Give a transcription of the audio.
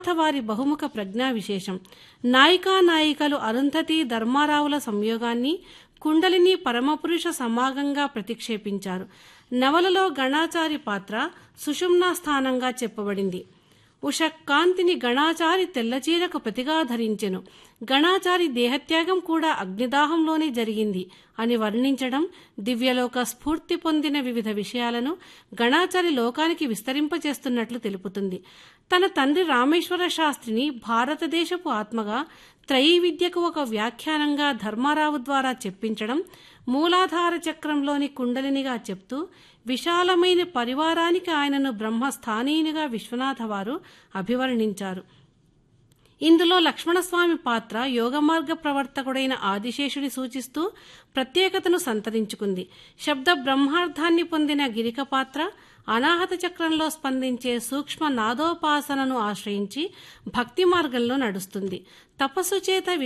వారి బహుముఖ ప్రజ్ఞా విశేషం నాయికా నాయికలు అరుంధతి ధర్మారావుల సంయోగాన్ని కుండలిని పరమపురుష సమాగంగా ప్రతిక్షేపించారు నవలలో గణాచారి పాత్ర సుషుమ్నా స్థానంగా చెప్పబడింది ఉషకాంతిని గణాచారి తెల్లచీరకు ప్రతిగా ధరించెను గణాచారి దేహత్యాగం కూడా అగ్నిదాహంలోనే జరిగింది అని వర్ణించడం దివ్యలోక స్ఫూర్తి పొందిన వివిధ విషయాలను గణాచారి లోకానికి విస్తరింపచేస్తున్నట్లు తెలుపుతుంది తన తండ్రి రామేశ్వర శాస్త్రిని భారతదేశపు ఆత్మగా త్రయీ విద్యకు ఒక వ్యాఖ్యానంగా ధర్మారావు ద్వారా చెప్పించడం మూలాధార చక్రంలోని కుండలినిగా చెప్తూ విశాలమైన పరివారానికి ఆయనను బ్రహ్మస్థానీయునిగా విశ్వనాథ వారు అభివర్ణించారు ఇందులో లక్ష్మణస్వామి పాత్ర యోగమార్గ ప్రవర్తకుడైన ఆదిశేషుని సూచిస్తూ ప్రత్యేకతను సంతరించుకుంది శబ్ద బ్రహ్మార్థాన్ని పొందిన గిరిక పాత్ర అనాహత చక్రంలో స్పందించే సూక్ష్మ నాదోపాసనను ఆశ్రయించి భక్తి మార్గంలో నడుస్తుంది తపస్సు చేత